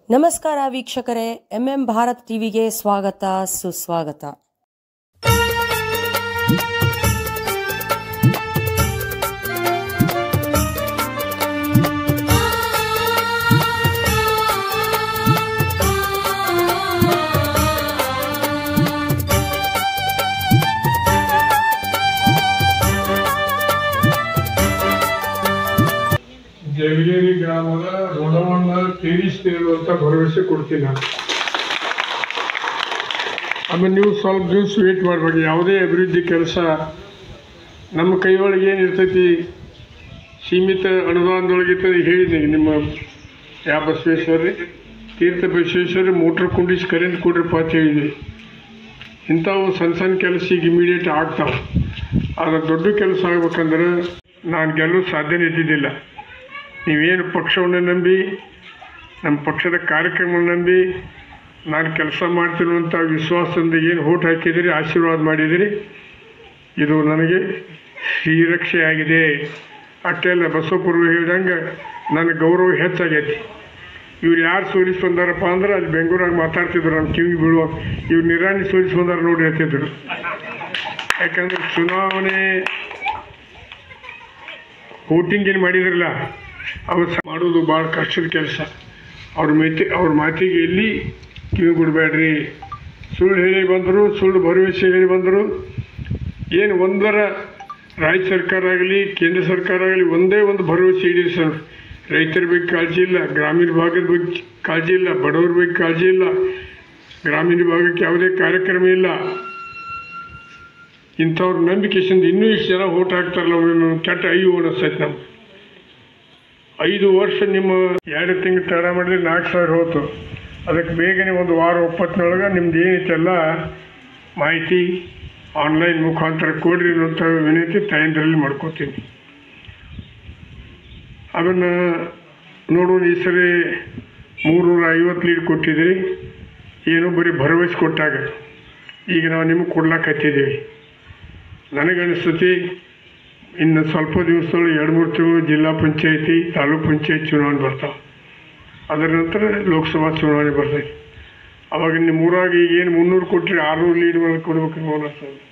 ನಮಸ್ಕಾರ ವೀಕ್ಷಕರೇ ಎಂಎಂ ಭಾರತ್ ಟಿವಿಗೆ ಸ್ವಾಗತ ಸುಸ್ವಾಗತ ಜಗೇರಿ ಗ್ರಾಮದ ಋಣವನ್ನ ತೀರಿಸ್ತೀವಿ ಅಂತ ಭರವಸೆ ಕೊಡ್ತೀನಿ ನಾನು ಆಮೇಲೆ ನೀವು ಸ್ವಲ್ಪ ದಿವಸ ವೇಟ್ ಮಾಡಬೇಡಿ ಯಾವುದೇ ಅಭಿವೃದ್ಧಿ ಕೆಲಸ ನಮ್ಮ ಕೈಯೊಳಗೆ ಏನು ಇರ್ತೈತಿ ಸೀಮಿತ ಅನುದಾನದೊಳಗೆ ಇರ್ತದೆ ಹೇಳಿದ್ದೀನಿ ನಿಮ್ಮ ಯಾವ ಬಸವೇಶ್ವರಿ ತೀರ್ಥ ಬಸವೇಶ್ವರಿ ಮೋಟ್ರ್ ಕುಂಡಿಸಿ ಕರೆಂಟ್ ಕೊಡ್ರಪ್ಪ ಅಂತ ಹೇಳಿದ್ವಿ ಇಂಥವು ಸಣ್ಣ ಸಣ್ಣ ಕೆಲಸ ಈಗ ಇಮಿಡಿಯೇಟ್ ಆಗ್ತಾವೆ ಆದರೆ ದೊಡ್ಡ ಕೆಲಸ ಆಗ್ಬೇಕಂದ್ರೆ ನಾನು ಗೆಲ್ಲೋ ಸಾಧ್ಯನೇ ಇದ್ದಿದ್ದಿಲ್ಲ ನೀವೇನು ಪಕ್ಷವನ್ನು ನಂಬಿ ನಮ್ಮ ಪಕ್ಷದ ಕಾರ್ಯಕ್ರಮವನ್ನು ನಂಬಿ ನಾನು ಕೆಲಸ ಮಾಡ್ತಿರುವಂಥ ವಿಶ್ವಾಸದಿಂದ ಏನು ಓಟ್ ಹಾಕಿದಿರಿ ಆಶೀರ್ವಾದ ಮಾಡಿದಿರಿ ಇದು ನನಗೆ ಶ್ರೀರಕ್ಷೆ ಆಗಿದೆ ಅಷ್ಟೇ ಅಲ್ಲ ಬಸವಪುರ ಹೇಳ್ದಂಗೆ ನನ್ನ ಗೌರವ ಹೆಚ್ಚಾಗೈತಿ ಇವ್ರು ಯಾರು ಸೋಲಿಸಿ ಬಂದಾರಪ್ಪ ಅಂದ್ರೆ ಅಲ್ಲಿ ಬೆಂಗಳೂರಾಗ ಮಾತಾಡ್ತಿದ್ರು ನಮ್ಮ ಕಿವಿಗೆ ಬೀಳುವ ಇವ್ರು ನಿರಾಣಿ ಸೋಲಿಸಿ ಬಂದಾರ ನೋಡಿ ಹೇಳ್ತಿದ್ರು ಯಾಕಂದ್ರೆ ಚುನಾವಣೆ ವೋಟಿಂಗ್ ಏನು ಮಾಡಿದ್ರಲ್ಲ ಅವ್ರು ಸ- ಮಾಡೋದು ಭಾಳ ಕಷ್ಟದ ಕೆಲಸ ಅವ್ರ ಮಾತಿ ಅವ್ರ ಮಾತಿಗೆ ಎಲ್ಲಿ ಕಿವಿ ಕೊಡಬೇಡ್ರಿ ಸುಳ್ಳು ಹೇಳಿ ಬಂದರು ಸುಳ್ಳು ಭರವಸೆ ಹೇಳಿ ಬಂದರು ಏನು ಒಂದರ ರಾಜ್ಯ ಸರ್ಕಾರ ಆಗಲಿ ಕೇಂದ್ರ ಸರ್ಕಾರ ಆಗಲಿ ಒಂದೇ ಒಂದು ಭರವಸೆ ಈಡೇರಿಸೋಣ ರೈತರ ಬಗ್ಗೆ ಕಾಳಜಿ ಇಲ್ಲ ಗ್ರಾಮೀಣ ಭಾಗದ ಬಗ್ಗೆ ಕಾಳಜಿ ಇಲ್ಲ ಬಡವ್ರ ಬಗ್ಗೆ ಕಾಳಜಿ ಇಲ್ಲ ಗ್ರಾಮೀಣ ಭಾಗಕ್ಕೆ ಯಾವುದೇ ಕಾರ್ಯಕ್ರಮ ಇಲ್ಲ ಇಂಥವ್ರ ನಂಬಿಕೆಯಿಂದ ಇನ್ನೂ ಇಷ್ಟು ಜನ ಓಟ್ ಹಾಕ್ತಾರಲ್ಲ ಅವ್ರನ್ನ ಕೆಟ್ಟ ಅಯ್ಯೋ ಅನಿಸ್ತೈತೆ ನಮ್ಗೆ ಐದು ವರ್ಷ ನಿಮ್ಮ ಎರಡು ತಿಂಗಳು ತಡ ಮಾಡಿದ್ರೆ ನಾಲ್ಕು ಸಾವಿರ ಹೋಯ್ತು ಅದಕ್ಕೆ ಬೇಗನೆ ಒಂದು ವಾರ ಒಪ್ಪತ್ತಿನೊಳಗೆ ನಿಮ್ದು ಏನೈತೆಲ್ಲ ಮಾಹಿತಿ ಆನ್ಲೈನ್ ಮುಖಾಂತರ ಕೊಡ್ರಿ ಅನ್ನೋಂಥ ವಿನಂತಿ ತಾಯಂದ್ರಲ್ಲಿ ಮಾಡ್ಕೋತೀನಿ ಅದನ್ನು ನೋಡೋಣ ಈ ಸರಿ ಮೂರ್ನೂರ ಐವತ್ತು ಲೀಡ್ ಕೊಟ್ಟಿದ್ದೀರಿ ಏನು ಬರೀ ಭರವಸೆ ಕೊಟ್ಟಾಗ ಈಗ ನಾವು ನಿಮಗೆ ಕೊಡ್ಲಾಕತ್ತಿದ್ದೀವಿ ನನಗನ್ನಿಸ್ತತಿ ಇನ್ನು ಸ್ವಲ್ಪ ದಿವಸದೊಳಗೆ ಎರಡು ಮೂರು ತಿಂಗಳು ಜಿಲ್ಲಾ ಪಂಚಾಯತಿ ತಾಲೂಕ್ ಪಂಚಾಯತ್ ಚುನಾವಣೆ ಬರ್ತಾವೆ ಅದರ ನಂತರ ಲೋಕಸಭಾ ಚುನಾವಣೆ ಬರ್ತೈತಿ ಅವಾಗ ನಿಮ್ಮ ಊರಾಗ ಈಗ ಏನು ಮುನ್ನೂರು ಕೊಟ್ಟರೆ ಆರುನೂರು ಲೀಡ್ ಮಾಡಿ ಕೊಡ್ಬೇಕು ನೋಡ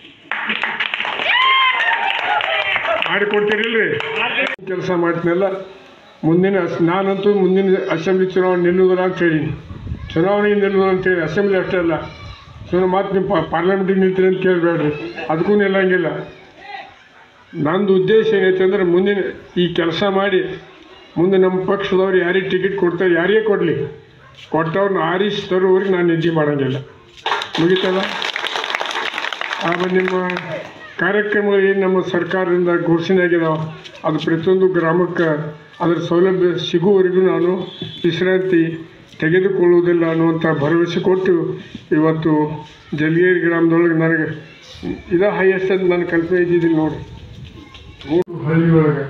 ಮಾಡಿ ಕೊಡ್ತೀರಿಲ್ರಿ ಕೆಲಸ ಮಾಡ್ತೀನಲ್ಲ ಮುಂದಿನ ಅಸ್- ನಾನಂತೂ ಮುಂದಿನ ಅಸೆಂಬ್ಲಿ ಚುನಾವಣೆ ನಿಲ್ಲುವುದಿಲ್ಲ ಅಂತ ಹೇಳೀನಿ ಚುನಾವಣೆ ನಿಲ್ಲುವುದು ಅಂತೇಳಿ ಅಸೆಂಬ್ಲಿ ಅಷ್ಟೇ ಅಲ್ಲ ಸುಮ್ಮನೆ ಮಾತು ನೀವು ಪಾರ್ಲಿಮೆಂಟಿಗೆ ನಿಲ್ತೀರಿ ಅಂತ ಕೇಳಬೇಡ್ರಿ ಅದಕ್ಕೂ ನಿಲ್ಲಂಗಿಲ್ಲ ನಂದು ಉದ್ದೇಶ ಏನೈತೆ ಅಂದ್ರೆ ಮುಂದಿನ ಈ ಕೆಲಸ ಮಾಡಿ ಮುಂದೆ ನಮ್ಮ ಪಕ್ಷದವ್ರು ಯಾರಿಗೆ ಟಿಕೆಟ್ ಕೊಡ್ತಾರೆ ಯಾರಿಗೇ ಕೊಡಲಿ ಕೊಟ್ಟವ್ರನ್ನ ಆರಿಸಿ ತರುವವರೆಗೆ ನಾನು ನಿದ್ದೆ ಮಾಡೋಂಗಿಲ್ಲ ಮುಗಿತಲ್ಲ ಆಮೇಲೆ ನಿಮ್ಮ ಕಾರ್ಯಕ್ರಮಗಳು ಏನು ನಮ್ಮ ಸರ್ಕಾರದಿಂದ ಘೋಷಣೆ ಆಗಿದಾವೆ ಅದು ಪ್ರತಿಯೊಂದು ಗ್ರಾಮಕ್ಕೆ ಅದರ ಸೌಲಭ್ಯ ಸಿಗುವವರೆಗೂ ನಾನು ವಿಶ್ರಾಂತಿ ತೆಗೆದುಕೊಳ್ಳುವುದಿಲ್ಲ ಅನ್ನುವಂಥ ಭರವಸೆ ಕೊಟ್ಟು ಇವತ್ತು ಜಲ್ಗೇರಿ ಗ್ರಾಮದೊಳಗೆ ನನಗೆ ಇದ ಹೈಯೆಸ್ಟ್ ಅಂತ ನಾನು ಕಲ್ಪನೆ ಇದ್ದಿದ್ದೀನಿ ನೋಡಿ ಮೂರು ಹಳ್ಳಿಯೊಳಗೆ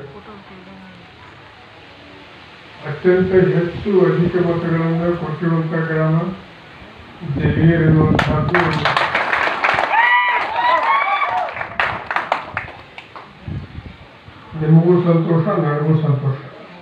ಅತ್ಯಂತ ಹೆಚ್ಚು ಅಧಿಕ ಮತಗಳನ್ನು ಕೊಟ್ಟಿರುವಂಥ ಗ್ರಾಮ ಜಲ್ಗೇರಿ ಎನ್ನುವಂಥದ್ದು ಒಂದು ನಿಮಗೂ ಸಂತೋಷ ನನಗೂ ಸಂತೋಷ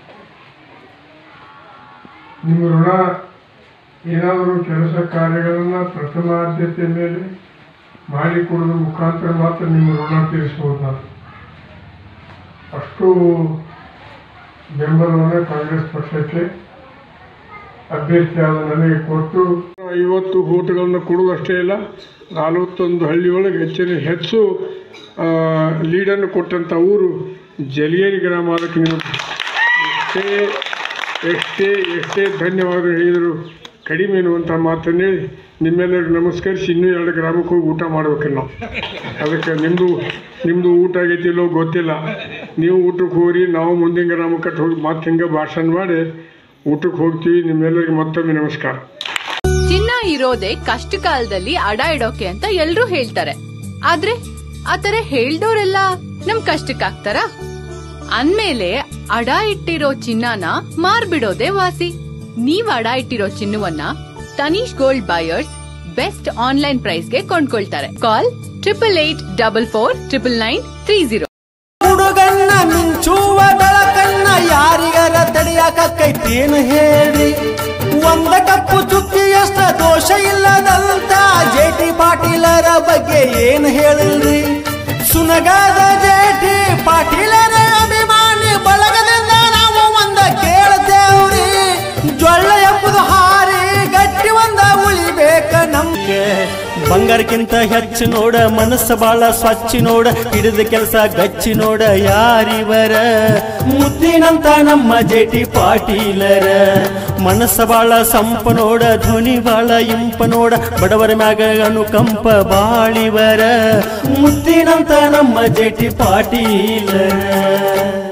ನಿಮ್ಮ ಋಣ ಏನಾದರೂ ಕೆಲಸ ಕಾರ್ಯಗಳನ್ನು ಪ್ರಥಮ ಆದ್ಯತೆ ಮೇಲೆ ಮಾಡಿಕೊಡೋದ್ರ ಮುಖಾಂತರ ಮಾತ್ರ ನಿಮ್ಮ ಋಣ ತೀರಿಸ್ಬೋದು ನಾನು ಅಷ್ಟು ಬೆಂಬಲವನ್ನು ಕಾಂಗ್ರೆಸ್ ಪಕ್ಷಕ್ಕೆ ಅಭ್ಯರ್ಥಿಯಾದ ನನಗೆ ಕೊಟ್ಟು ಐವತ್ತು ಓಟ್ಗಳನ್ನು ಕೊಡುವುದು ಅಷ್ಟೇ ಇಲ್ಲ ನಲವತ್ತೊಂದು ಹಳ್ಳಿಯೊಳಗೆ ಹೆಚ್ಚಿನ ಹೆಚ್ಚು ಆ, ಲೀಡನ್ನು ಕೊಟ್ಟಂಥ ಊರು ಜಲಿಯೇರಿ ಗ್ರಾಮ ಅದಕ್ಕೆ ನೀವು ಎಷ್ಟೇ ಎಷ್ಟೇ ಎಷ್ಟೇ ಧನ್ಯವಾದ ಹೇಳಿದರು ಕಡಿಮೆ ಎನ್ನುವಂಥ ಮಾತನ್ನು ಹೇಳಿ ನಿಮ್ಮೆಲ್ಲರಿಗೂ ನಮಸ್ಕರಿಸಿ ಇನ್ನೂ ಎರಡು ಗ್ರಾಮಕ್ಕೆ ಹೋಗಿ ಊಟ ಮಾಡ್ಬೇಕು ನಾವು ಅದಕ್ಕೆ ನಿಮ್ಮದು ನಿಮ್ಮದು ಊಟ ಆಗೈತಿಲ್ಲೋ ಗೊತ್ತಿಲ್ಲ ನೀವು ಊಟಕ್ಕೆ ಹೋಗ್ರಿ ನಾವು ಮುಂದಿನ ಗ್ರಾಮಕ್ಕೆ ಹೋಗಿ ಮತ್ತೆ ಹಿಂಗೆ ಭಾಷಣ ಮಾಡಿ ಊಟಕ್ಕೆ ಹೋಗ್ತೀವಿ ನಿಮ್ಮೆಲ್ಲರಿಗೂ ಮತ್ತೊಮ್ಮೆ ನಮಸ್ಕಾರ ಚಿನ್ನ ಇರೋದೇ ಕಷ್ಟ ಕಾಲದಲ್ಲಿ ಅಡ ಇಡೋಕೆ ಅಂತ ಎಲ್ರೂ ಹೇಳ್ತಾರೆ ಆದ್ರೆ ಆತರ ಹೇಳ್ದೋರೆಲ್ಲ ನಮ್ ಕಷ್ಟಕ್ಕಾಗ್ತಾರ ಅಂದ್ಮೇಲೆ ಅಡ ಇಟ್ಟಿರೋ ಚಿನ್ನನ ಮಾರ್ಬಿಡೋದೇ ವಾಸಿ ನೀವ್ ಅಡ ಇಟ್ಟಿರೋ ಚಿನ್ನವನ್ನ Tanish gold buyers best online ಪ್ರೈಸ್ಗೆ ಕೊಂಡ್ಕೊಳ್ತಾರೆ call triple eight double four triple nine three zero ಹುಡುಗನ್ನ ಮಿಂಚುವ ಬೆಳಕನ್ನ ಯಾರಿಗರ ತಡೆಯಾಕ ಕೈತೇನು ಹೇಳಿ ಒಂದ ಕಪ್ಪು ಚುಕ್ಕಿ ಎಷ್ಟ ದೋಷ ಇಲ್ಲದಂತ ಜೇಟಿ ಪಾಟೀಲರ ಬಗ್ಗೆ ಏನ್ ಹೇಳಿಲ್ರಿ ಸುನಗಾದ ಜೇಟಿ ಪಾಟೀಲರ ಅಭಿಮಾನಿ ಬಳಗದಿಂದ ನಾವು ಒಂದ ಕೇಳ್ತೇವ್ರಿ ಜೊಳ್ಳ ಎಂಬುದು ಹಾರಿ ಗಟ್ಟಿ ಒಂದ ಉಳಿಬೇಕ ನಮ್ಗೆ ಬಂಗಾರಕ್ಕಿಂತ ಹೆಚ್ಚು ನೋಡ ಮನಸ್ಸು ಬಾಳ ಸ್ವಚ್ಛ ನೋಡ ಹಿಡಿದ ಕೆಲಸ ಗಚ್ಚಿ ನೋಡ ಯಾರಿವರ ಮುದ್ದಿನಂತ ನಮ್ಮ ಜೇಟಿ ಪಾಟೀಲರ ಮನಸ್ಸ ಬಾಳ ಸಂಪ ನೋಡ ಧ್ವನಿ ಬಾಳ ಇಂಪ ನೋಡ ಬಡವರ ಮ್ಯಾಗ ಅನುಕಂಪ ಬಾಳಿವರ ಮುದ್ದಿನಂತ ನಮ್ಮ ಜೇಟಿ ಪಾಟೀಲರ